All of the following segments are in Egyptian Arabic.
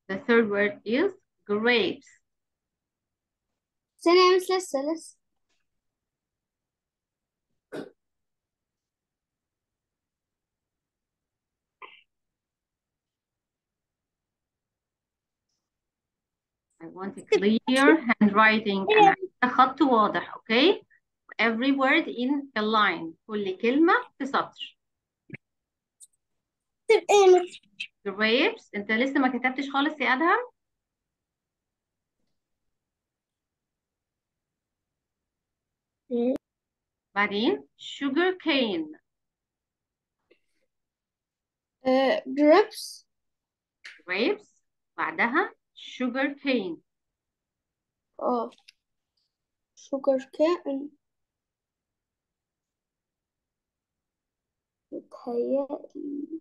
The third word is grapes. ثانية يا مس لسه لسه I want a clear handwriting أنا عايزة خط واضح okay every word in a line كل كلمة في سطر تبقى grapes أنت لسه ما كتبتش خالص يا أدهم بعدين sugar cane grapes grapes بعدها sugar cane اه sugar cane متهيألي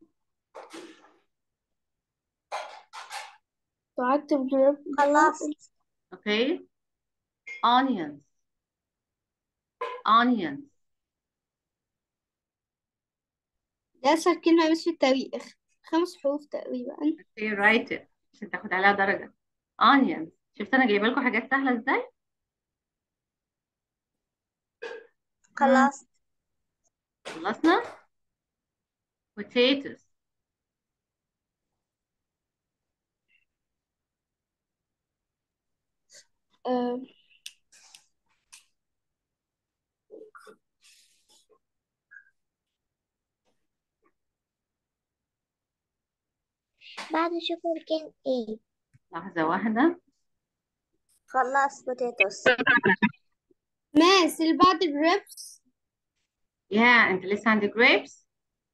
بعتب جراب خلاص okay onions onions ده أسهل كلمة مش في التاريخ خمس حروف تقريبا okay write it عشان تاخد عليها درجة onions شفت أنا جايبة لكم حاجات سهلة إزاي خلاص خلصنا potatoes آه. بعد شوفر كان ايه لحظة واحدة خلاص بوتيتوس ماس اللي بعد grapes يا أنت لسه عندك grapes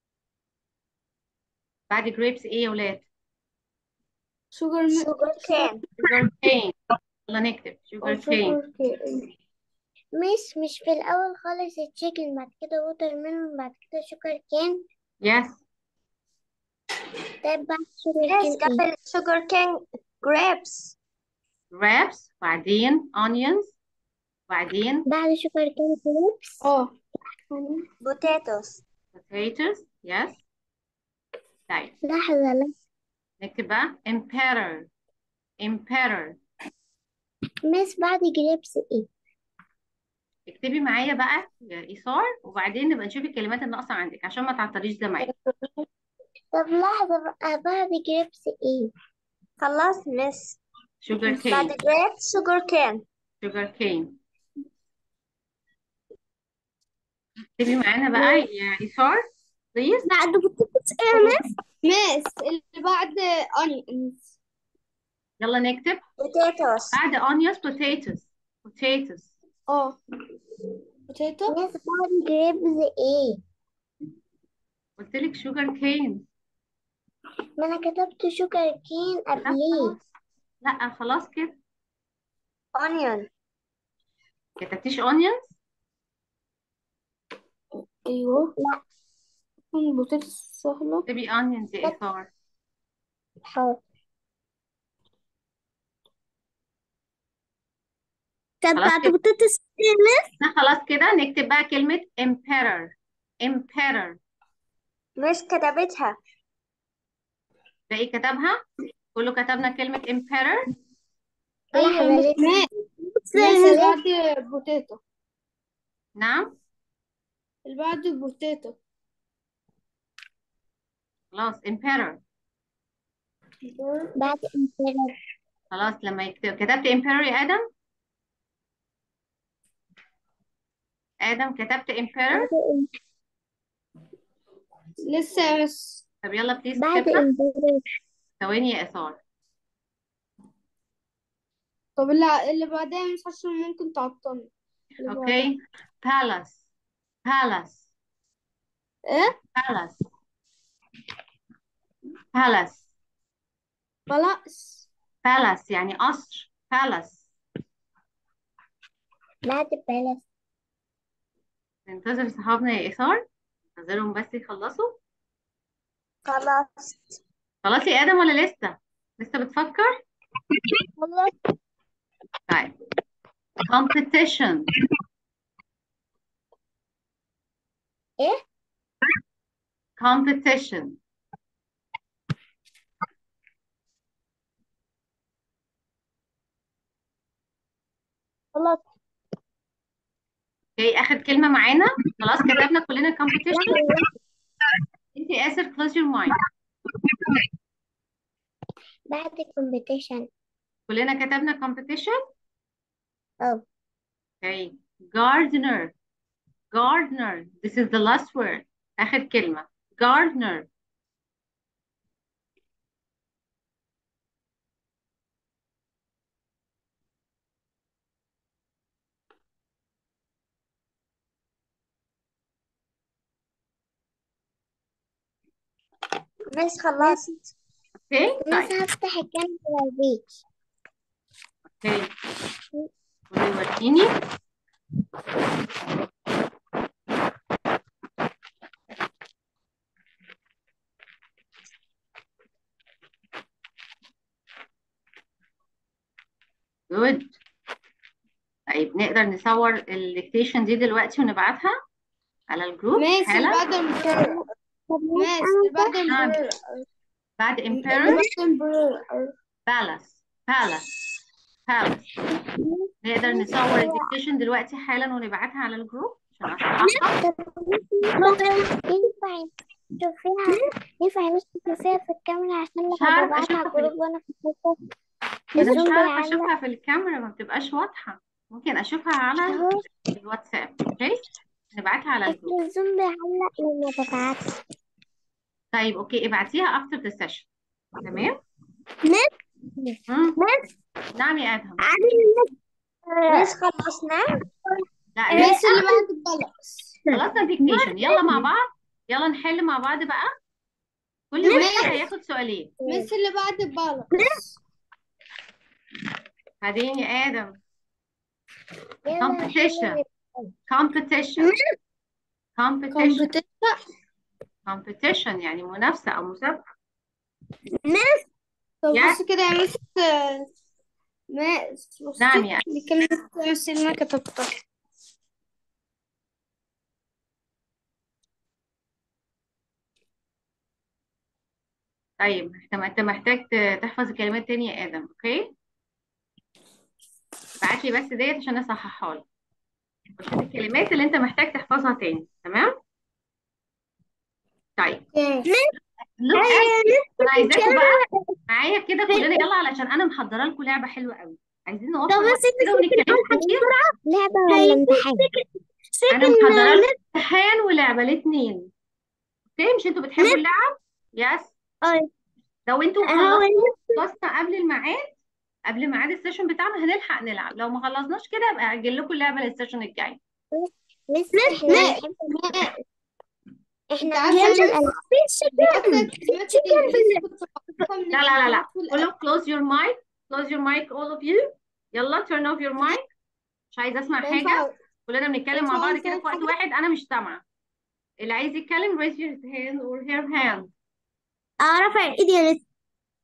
بعد grapes إيه يا ولاد sugar mi- شوجر كان sugar cane يلا نكتب أو sugar cane sugar cane مش مش في الأول خالص التشيكن بعد كده ووتر ميلون بعد كده شوجر كان yes طيب بعد شوجر كان ايه شوجر كان جريبس grapes بعدين onions بعدين بعد شوجر كان جريبس اه بوتيتوس potatoes yes طيب لحظة لحظة نكتب بقى emperor emperor مس بعد جريبس ايه اكتبي معايا بقى يا إيثار وبعدين نبقى نشوف الكلمات الناقصة عندك عشان ما تعطليش زمايلك طب لحظة بقى بعد جريبس ايه خلاص مس sugar بعد cane جريبس شوجر كان sugar cane اكتبي معانا بقى يا إيثار please بعد بوتيتوس ايه مس ماس اللي بعد onions يلا نكتب بوتيتوس بعد onions potatoes potatoes اه potato مس بعد جريبس ايه قلت لك sugar cane ما انا كتبت شوجر كين لا قبليه خلاص لا خلاص كده اونيون كتبتيش onions ايوه لا البوتيتو سهلة اكتبي onions يا إيثار حاضر طب خلاص بعد كده بوتيتوس ايه مس لا خلاص كده نكتب بقى كلمة emperor emperor مش كتبتها باقي كتبها كله كتبنا كلمة emperor لحظة ايوه لسه ماس لسه ماس اللي لسه بعد بوتيتو نعم اللي بعد بوتيتو خلاص emperor بعد امبيرر خلاص لما يكتب كتبت emperor يا آدم آدم كتبت emperor لسه يا مس طب يلا بليز بعد كتبها امبيرر ثواني يا إثار طب اللي اللي بعدها مش عشان ممكن تعطلني اللي بعدها اوكي palace palace ايه palace palace خلاص palace يعني قصر palace بعد بالاس ننتظر صحابنا يا إثار ننتظرهم بس يخلصوا خلاص خلاص يا آدم ولا لسه لسه بتفكر خلاص طيب competition ايه competition خلاص اوكي اخر كلمة معانا خلاص كتبنا كلنا competition انت ياسر close your mind بعد الكومبيتيشن كلنا كتبنا competition اه okay gardener gardener this is the last word اخر كلمة gardener بس خلصت اوكي بس طيب هفتح الكاميرا البيت اوكي قولي وريني good طيب نقدر نصور الديكتيشن دي دلوقتي ونبعتها على الجروب ماشي حالا بعد المرور ماشي بعد المرور بعد امبيرال المرور بالاس بالاس بالاس نقدر نصور الديكتيشن دلوقتي حالا ونبعتها على الجروب عشان اصححها ينفع تشوفيها ينفع مش تشوفيها في الكاميرا عشان مش لما عارفة ببعتها أشوفها على في ال- الجروب وانا في الحصة انا مش الزوم عارفة بيعلق اشوفها في الكاميرا ما بتبقاش واضحة ممكن اشوفها على اهو الواتساب اوكي نبعتها على الجروب الزوم بيعلق لما ببعتها طيب اوكي ابعتيها after the session تمام مس مم. مس نعم يا ادهم مس خلصنا لا ماشي لسه اللي بعد البلس خلصنا ديكتيشن يلا مع بعض يلا نحل مع بعض بقى كل واحد هياخد سؤالين ماشي اللي بعد البلس بعدين يا ادم يلا competition نحل competition competition كومبيتيشن competition يعني منافسة أو مسابقة طب يا- بص كده يا مس مس بصي نعم يا دي كلمة مس اللي أنا كتبتها طيب انت انت محتاج ت- تحفظ الكلمات تاني يا آدم اوكي بعت لي بس ديت عشان اصححها لك وشوف الكلمات اللي انت محتاج تحفظها تاني تمام طيب look at انا عايزاكم بقى معايا كده كلنا يلا علشان انا محضره لكم لعبه حلوه قوي عايزين نوفر طب وقت بس انت كده ونتكلم كتير لعبة ولا امتحان؟ انا محضره لكم امتحان ولعبه الاثنين اوكي مش انتوا بتحبوا اللعب يس اه لو انتوا اهو خلصتوا خلصنا قبل الميعاد قبل ميعاد السيشن بتاعنا هنلحق نلعب لو ما خلصناش كده ابقى اجل لكم اللعبه للسيشن الجاي مس احنا بنحب انت احنا عارفة بنحب يا الألعاب مس دي أكتر كلمات الإنجليزي كنت بعرفها من لا لا لا لا الحلقات والألعاب. كله close your mic close your mic all of you يلا turn off your mic مش عايزه اسمع حاجه ينفع كلنا بنتكلم مع ينفع بعض أقول كده في وقت حاجة؟ واحد انا مش سامعه اللي عايز يتكلم raise your hand or her hand أعرف ايدي يا مس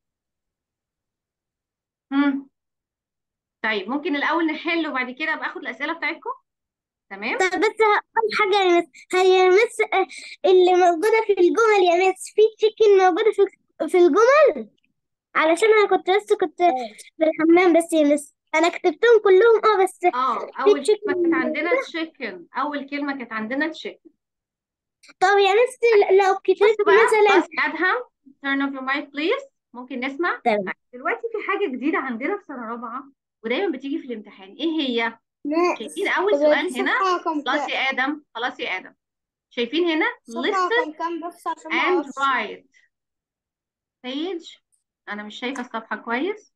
هم. طيب ممكن الاول نحل وبعد كده ابقى اخد الاسئله بتاعتكم تمام طب بس هقول حاجة يا مس هي يا مس آه، اللي موجودة في الجمل يا مس في تشيكن موجودة في في الجمل علشان أنا كنت بس كنت في الحمام بس يا مس أنا كتبتهم كلهم اه بس اه في اول تشيكن كلمه كانت عندنا تشيكن اول كلمه كانت عندنا تشيكن طب يا مس لو كتبت بص بقى مثلا بس ادهم turn off your mic please ممكن نسمع تمام. طيب، دلوقتي في حاجه جديده عندنا في سنه رابعه ودايما بتيجي في الامتحان ايه هي مس شايفين اول طب سؤال دي هنا صفحة رقم خلاص كام؟ يا ادم خلاص يا ادم شايفين هنا صفحة listen رقم كام بس عشان ما and أعرفش write page انا مش شايفه الصفحه كويس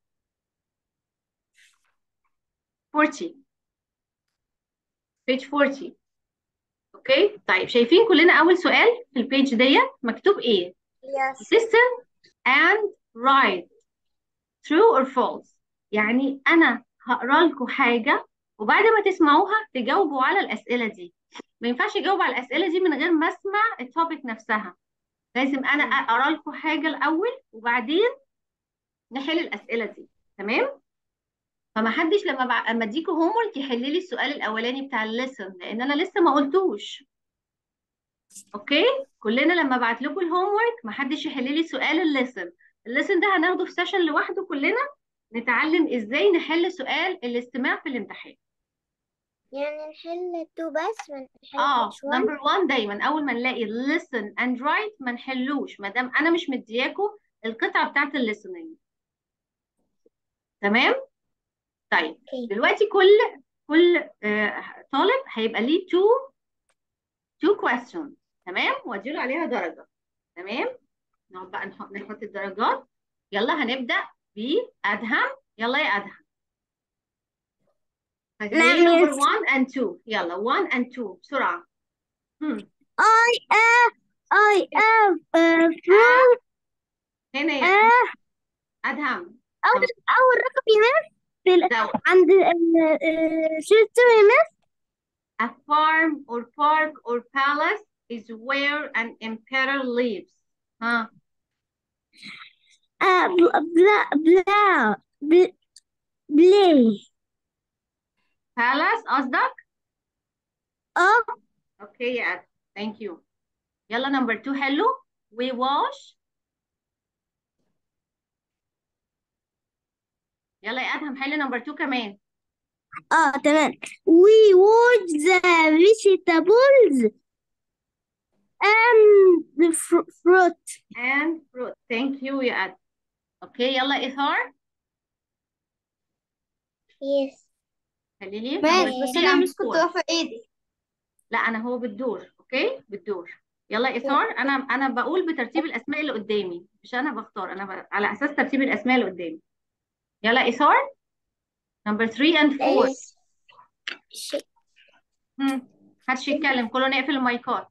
40 page 40 اوكي طيب شايفين كلنا اول سؤال في البيج ديت مكتوب ايه listen and write true or false يعني انا هقرا لكم حاجه وبعد ما تسمعوها تجاوبوا على الاسئله دي ما ينفعش اجاوب على الاسئله دي من غير ما اسمع التوبيك نفسها لازم انا اقرا لكم حاجه الاول وبعدين نحل الاسئله دي تمام فما حدش لما بع... اما اديكوا هوم ورك يحل لي السؤال الاولاني بتاع الليسن لان انا لسه ما قلتوش اوكي كلنا لما ابعت لكم الهوم ورك ما حدش يحل لي سؤال الليسن الليسن ده هناخده في سيشن لوحده كلنا نتعلم ازاي نحل سؤال الاستماع في الامتحان يعني نحل تو بس ما نحل اه each one نمبر 1 دايما اول ما نلاقي listen and write ما نحلوش ما دام انا مش مدياكوا القطعه بتاعت الليسننج تمام طيب اوكي دلوقتي كل كل آه، طالب هيبقى ليه two two questions تمام واديله عليها درجه تمام نقعد بقى نحط نحط الدرجات يلا هنبدا بادهم يلا يا ادهم هتقولي نعم نمبر يس 1 and 2 يلا 1 and 2 بسرعه هم I am I am uh, from هنا يا uh, ادهم أول أول رقم يمس في ال- So, عند شلته يمس a farm or park or palace is where an emperor lives. ها آه بلا بلا بلا بل- بلاي palace قصدك؟ اه اوكي يا أد. Thank you. يلا number two حلو. We wash. يلا يا أدهم حل number two كمان. اه تمام we wash the vegetables and the fr- fruit And fruit. Thank you يا أد. اوكي يلا إثار. yes خلي لي ماشي number بس three انا and مش كنت four. واقفة ايدي لا أنا هو بالدور. اوكي بالدور. يلا إثار أنا أنا بقول بترتيب الأسماء اللي قدامي مش أنا بختار أنا ب... على أساس ترتيب الأسماء اللي قدامي. يلا إثار. Number three and four. ش- هم. محدش يتكلم كله نقفل المايكات.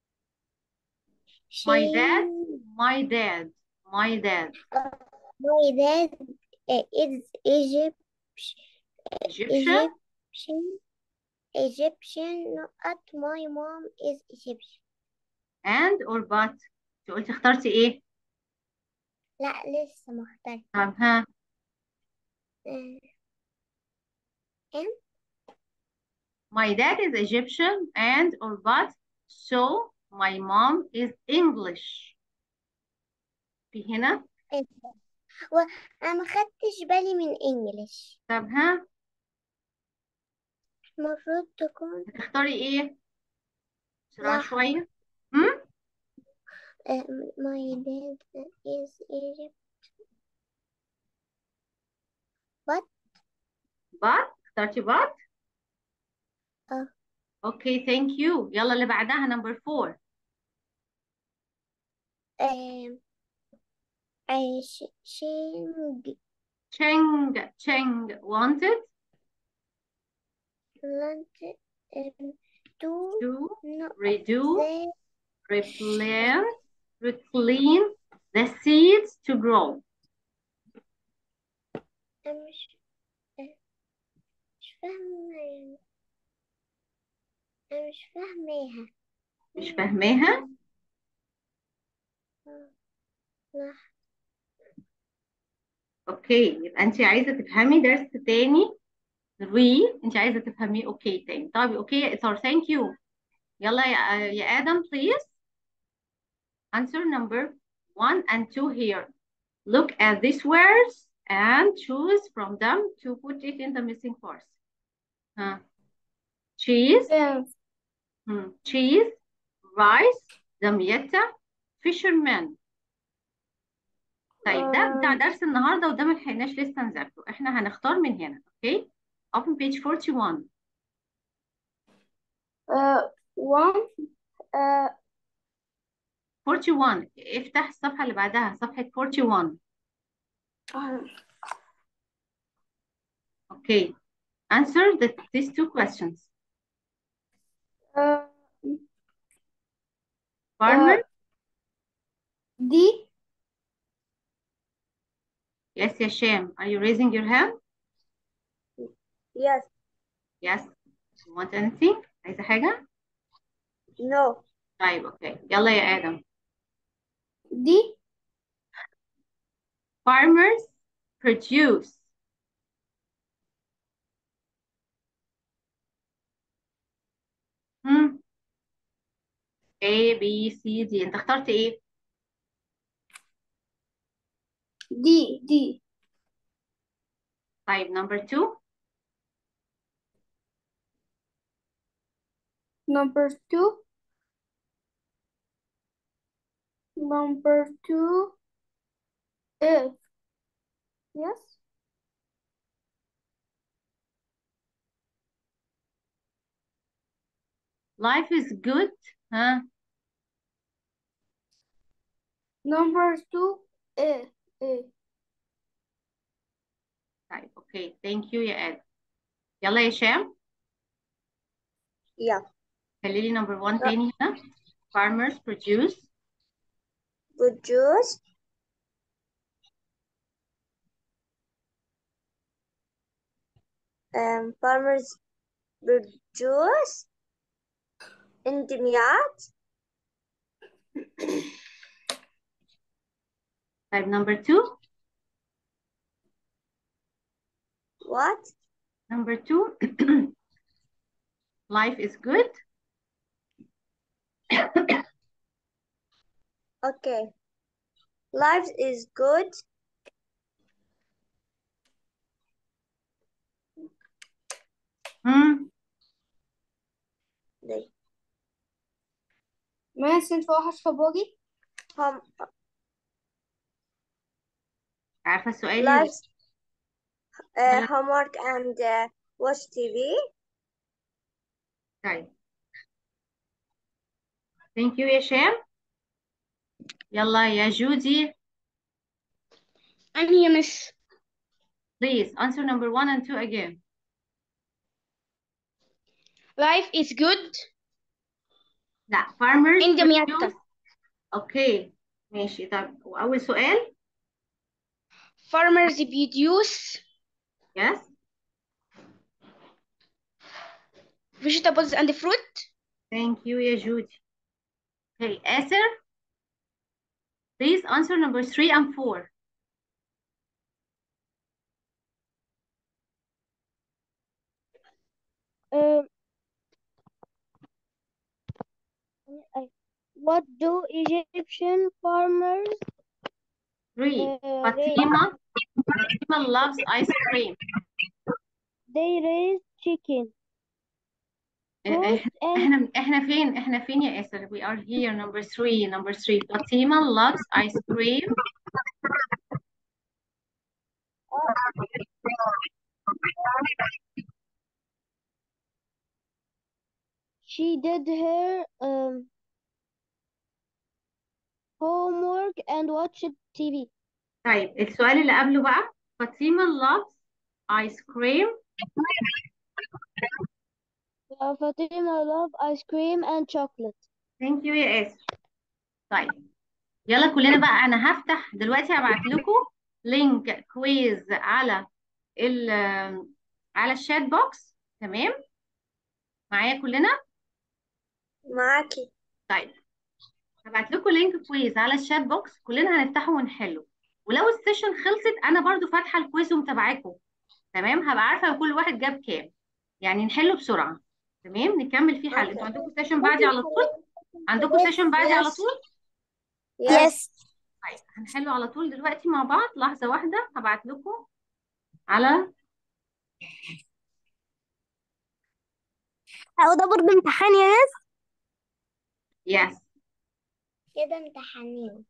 My dad. My dad. My dad. my dad uh, is Egypt Egyptian. Egyptian Egyptian not my mom is Egyptian And or but. انت قلتي اخترتي ايه؟ لا لسه ما اخترت طب ها. آه، and My dad is Egyptian and or but. So my mom is English. في هنا. وانا ما خدتش بالي من انجلش طب ها. المفروض تكون هتختاري ايه؟ بسرعة لحظة. شوية. هم؟ uh, my dad is Egypt but but. اخترتي but. اه اوكي thank you. يلا اللي بعدها number four. um, I sh shing Cheng. Cheng wanted learned um, to to not redo the replant, reclaim the seeds to grow. أنا مش مش فاهمة أنا مش فاهماها مش فاهماها؟ لا اوكي يبقى انت عايزه تفهمي درس تاني ري انت عايزه تفهميه اوكي تاني طيب اوكي يا اثار ثانك يو يلا يا يا ادم please answer number one and two here look at these words and choose from them to put it in the missing parts ها cheese hmm. cheese rice دميتة fisherman طيب ده بتاع درس النهارده وده ما لحقناش لسه نذاكره احنا هنختار من هنا اوكي open page 41 uh, one uh, 41 افتح الصفحة اللي بعدها صفحة 41 اوكي answer the, these two questions uh, farmer دي yes يا شام are you raising your hand yes yes you want anything عايزة حاجة no طيب اوكي يلا يا آدم دي farmers produce hmm. A B C D انت اخترت ايه دي دي طيب number two Number two. Number two. If. Yes. life is good ها Number two. If. If. طيب اوكي ثانك يو يا اد يلا يا هشام Yeah. خلي لي نمبر 1 تاني هنا farmers produce Produce. Um, farmers produce اندميات طيب number 2 what number 2 life is good okay life is good hmm they ماس انت وحش فبوجي هم عارفة السؤال اللي lives uh, homework and uh, watch TV طيب thank you يا هشام يلا يا جودي أنهي مس please answer number 1 and 2 again life is good لا farmers اندميات produce اوكي ماشي طب واول سؤال farmers produce yes vegetables and fruit thank you يا جودي okay آسر please answer number 3 and 4 Um, what do Egyptian farmers 3 uh, raise? فاطمة فاطمة loves ice cream They raise chicken, إ- goat, إح- and احنا احنا فين احنا فين يا آسر we are here number 3 number 3 فاطمة loves ice cream she did her um, homework and watched TV. طيب السؤال اللي قبله بقى فاطمة loves ice cream Uh, Fatima love ice cream and chocolate. thank you يا آسر طيب يلا كلنا بقى انا هفتح دلوقتي هبعت لكم لينك كويز على ال على الشات بوكس تمام معايا كلنا معاكي طيب هبعت لكم لينك كويز على الشات بوكس كلنا هنفتحه ونحله ولو السيشن خلصت انا برضو فاتحه الكويز ومتابعاكم تمام هبقى عارفه كل واحد جاب كام يعني نحله بسرعه تمام نكمل فيه حل انتوا عندكم سيشن بعدي على طول عندكم سيشن بعدي على طول Yes. طيب هنحله على طول دلوقتي مع بعض لحظه واحده هبعت لكم على هو ده برضه امتحان يا ناس يس كده امتحانين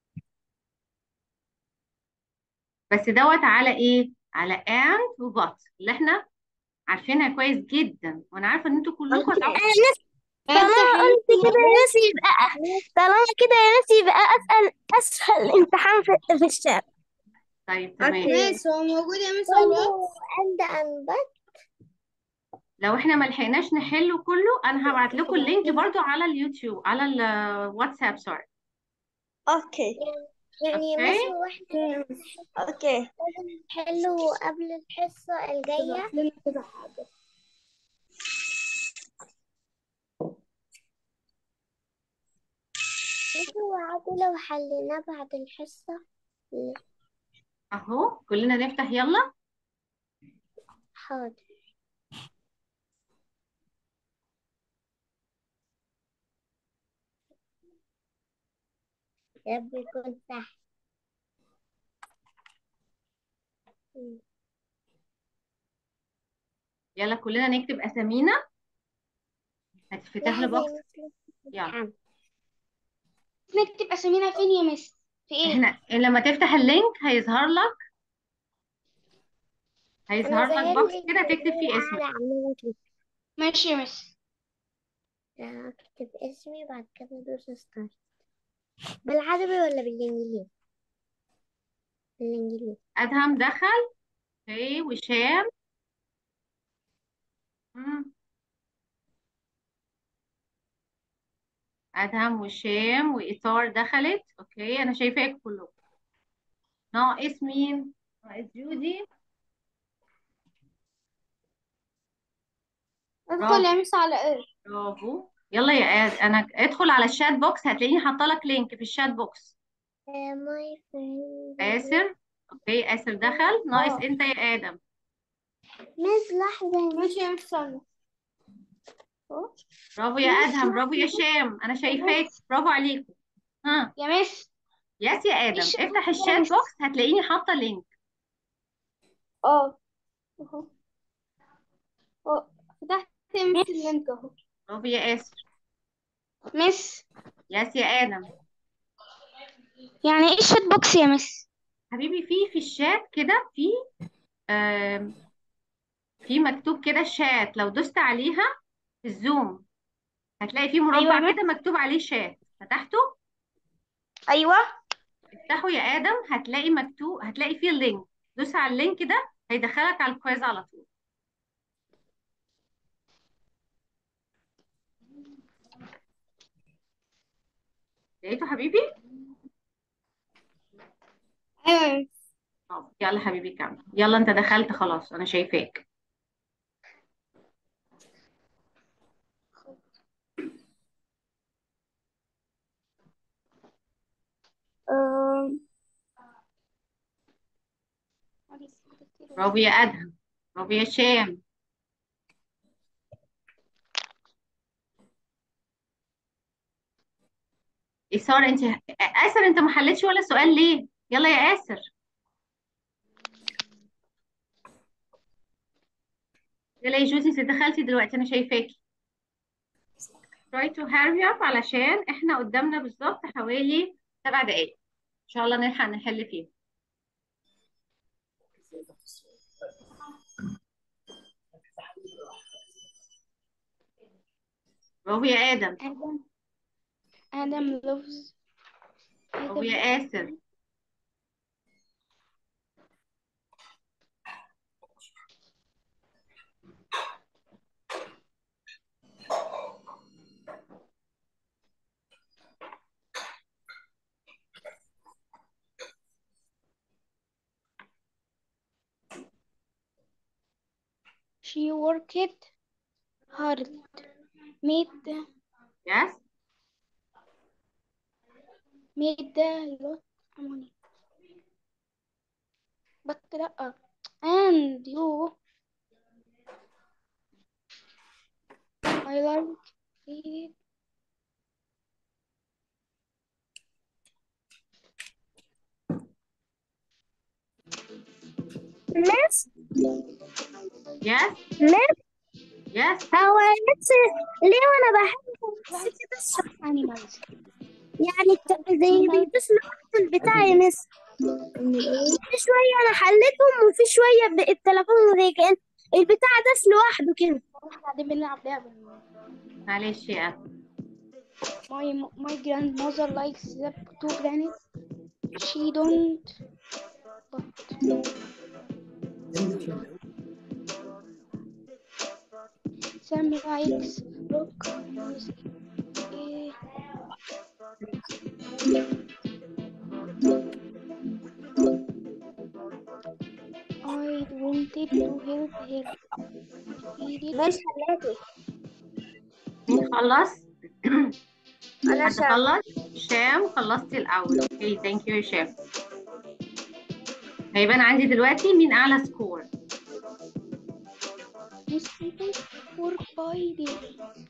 بس دوت على ايه على and وبط اللي احنا عارفينها كويس جدا وانا عارفه ان انتوا كلكم هتعرفوا طالما قلت كده يا ناس يبقى طالما كده يا ناس يبقى أسأل أسهل امتحان في, في الشارع طيب تمام ماس هو موجود يا ماس على الواتس عند أنبت لو احنا ما لحقناش نحله كله انا هبعت لكم اللينك برضو على اليوتيوب على الواتساب سوري اوكي يعني اوكي مثلا واحدة اوكي لازم نحله قبل الحصة الجاية لنا كده حاجة هو عادي لو حليناه بعد الحصة اهو كلنا نفتح يلا حاضر يا رب يكون سهل يلا كلنا نكتب اسامينا هتفتح له بوكس يلا نكتب اسامينا فين يا مس في ايه احنا لما تفتح اللينك هيظهر لك هيظهر لك بوكس كده تكتب فيه اسمك ماشي يا مس اكتب اسمي بعد كده ادوس ستارت بالعربي ولا بالانجليزي بالانجليزي ادهم دخل اوكي وشام مم. ادهم وشام وايثار دخلت اوكي انا شايفاك كلكم ناقص مين ناقص جودي ادخل يا مس على ايه برافو يلا يا آد انا ادخل على الشات بوكس هتلاقيني حاطه لك لينك في الشات بوكس ماي فريند آسر اوكي آسر دخل ناقص اه. انت يا آدم مس لحظة ماشي يا مس ثانية برافو يا ادهم برافو يا شام انا شايفاك برافو عليكم ها يا مس يس يا ادم إيش افتح الشات بوكس هتلاقيني حاطه لينك اه اهو اه فتحت يا مس اللينك اهو برافو يا آسر مس يس يا آدم يعني ايه الشات بوكس يا مس حبيبي في في الشات كده في آم، في مكتوب كده شات لو دوست عليها في الزوم هتلاقي في مربع أيوة. كده مكتوب عليه شات فتحته ايوه افتحه يا آدم هتلاقي مكتوب هتلاقي فيه اللينك دوس على اللينك ده هيدخلك على الكويز على طول لقيته حبيبي ايوه يا مس طب يلا حبيبي كمل يلا انت دخلت خلاص انا شايفاك آم، برافو يا ادهم برافو يا شام إيثار انت آسر انت ما حلتش ولا سؤال ليه يلا يا آسر يلا يا جوزي انت دخلتي دلوقتي انا شايفاكي try to hurry up علشان احنا قدامنا بالظبط حوالي سبع دقايق ان شاء الله نلحق نحل فيه برافو يا ادم ادم ادم لوفز برافو يا آسر she worked hard made yes made a lot of money but لأ and you I like it مس yes مس yes هو مس ليه وانا بحب بس كده الشخص animals يعني الت- زي بيدوس لوحده البتاع يا مس في شوية أنا حليتهم وفي شوية ب- التليفون زي كأن البتاع داس لوحده كده قاعدين بنلعب لعبة معلش يا ادم My my grandmother likes the two grannies. She don't. But Sam likes rock music. Eh, I wanted to help her. He did. مش حليتي مين خلص أنا حد شاطر خلص شام خلصتي الاول اوكي ثانك يو يا شام هيبان عندي دلوقتي مين اعلى سكور Mosquito for biting.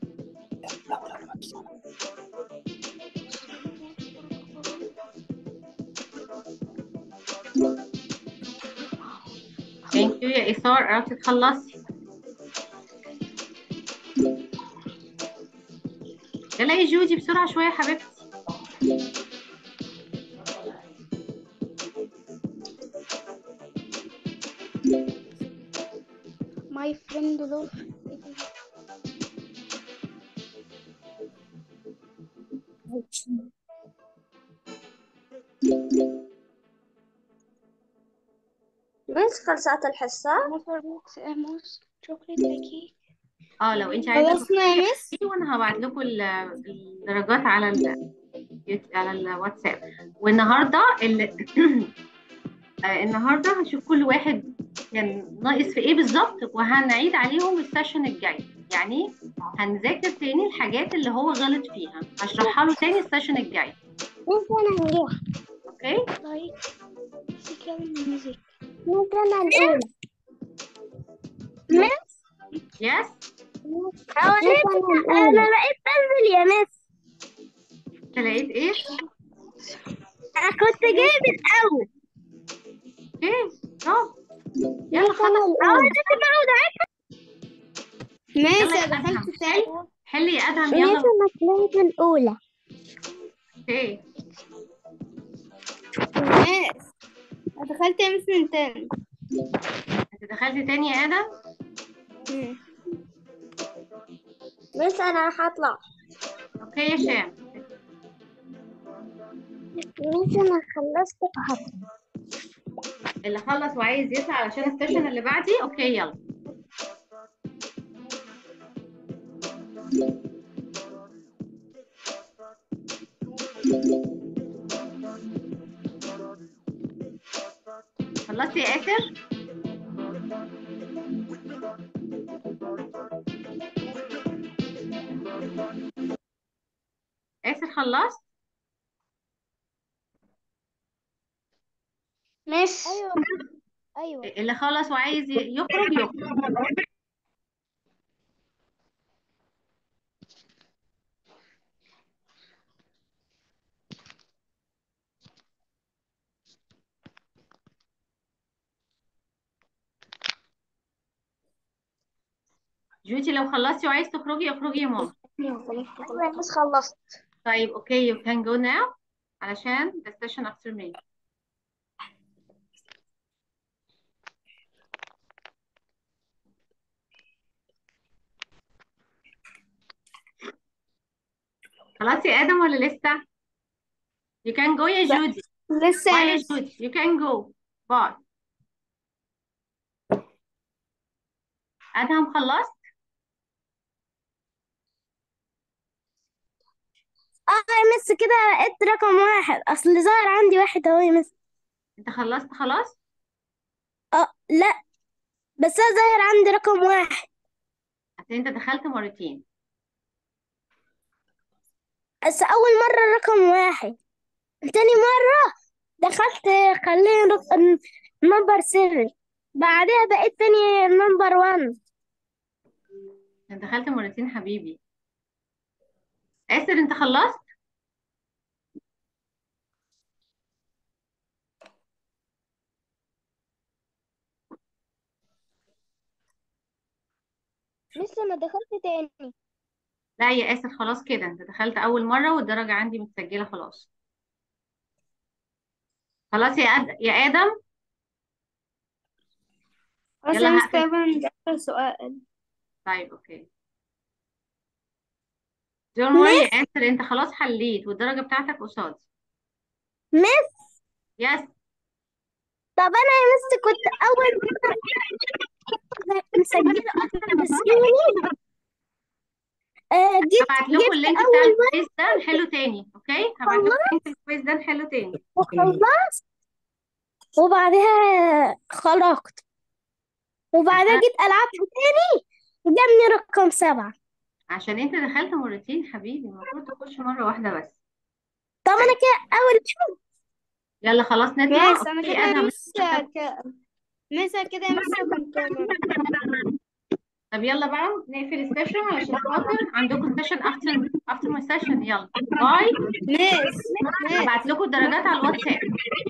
ثانك يو يا ايثار قربتي تخلصي يلا يا جودي بسرعة شوية يا حبيبتي My friend love مس خلصت الحصة water box amos chocolate cake اه لو انت عايزة خلصنا يا مس تخلصي وانا هبعت لكم ال- الدرجات على ال على الواتساب والنهارده ال... آه، النهارده هشوف كل واحد كان ناقص في ايه بالظبط وهنعيد عليهم السيشن الجاي يعني هنذاكر تاني الحاجات اللي هو غلط فيها هشرحها له تاني السيشن الجاي ممكن هنروح اوكي like musical music ممكن هنقول يس ممكن انا بقيت بنزل يا مس انت لقيت ايه انا كنت جايب الاول اوكي طب يلا خلاص اول كنت بقعد اعد مس يلا يا أنا ادهم دخلت حل تاني حل يا ادهم يلا مس انا طلعت الأولى اوكي مس أنا دخلت يا مس من تاني انت دخلت تاني يا ادم مم. مس انا هطلع اوكي يا شام مس انا خلصت وهطلع اللي خلص وعايز يطلع علشان السيشن اللي بعدي اوكي يلا خلصتي يا آسر؟ آسر خلصت؟ مس ايوه ايوه اللي خلص وعايز ي- يخرج يخرج جوتي لو خلصتي وعايز تخرجي اخرجي يا ماما ايوه يا مس خلصت طيب اوكي you can go now علشان the session after me خلاص يا آدم ولا لسه؟ You can go يا جودي لسه باي يا يا مس جودي you can go باي أدهم خلصت؟ اه يا مس كده بقيت رقم واحد اصل ظاهر عندي واحد اهو يا مس أنت خلصت خلاص؟ اه لا بس انا ظاهر عندي رقم واحد عشان أنت دخلت مرتين بس اول مرة رقم واحد تاني مرة دخلت خليني رقم نمبر 7 بعدها بقيت تاني نمبر 1 أنت دخلت مرتين حبيبي آسر أنت خلصت؟ لسه ما دخلت تاني لا يا آسر خلاص كده أنت دخلت أول مرة والدرجة عندي متسجلة خلاص خلاص يا أد... يا آدم خلاص يلا يا مس هقفل كمان ده آخر سؤال طيب أوكي don't worry يا آسر أنت خلاص حليت والدرجة بتاعتك قصادي مس يس طب انا يا مس كنت اول مرة مسجلة اكتر بس يعني آه جبت هبعت لكم جبت اللينك بتاع اول مرة الكويز ده نحله تاني اوكي هبعت لكم لينك الكويز ده نحله تاني وخلصت وبعدها خرجت وبعدها عشان جيت ألعب تاني جابني رقم سبعة عشان انت دخلت مرتين حبيبي المفروض تخش مرة واحدة بس طب أنا كده أول شوط يلا خلاص نطلع مس أنا اوكي كده يا ادهم مس ك... مس أنا كده يا مس كنت طب يلا بقى نقفل السيشن علشان خاطر عندكم سيشن افتر افتر ماي سيشن يلا باي مس مس هبعت لكم الدرجات على الواتساب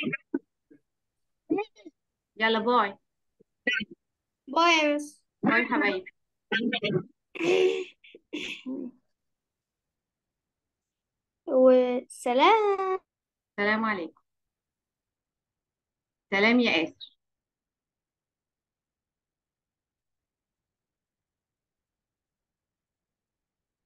يلا باي باي يا مس باي حبايبي وسلام سلام عليكم سلام يا آسر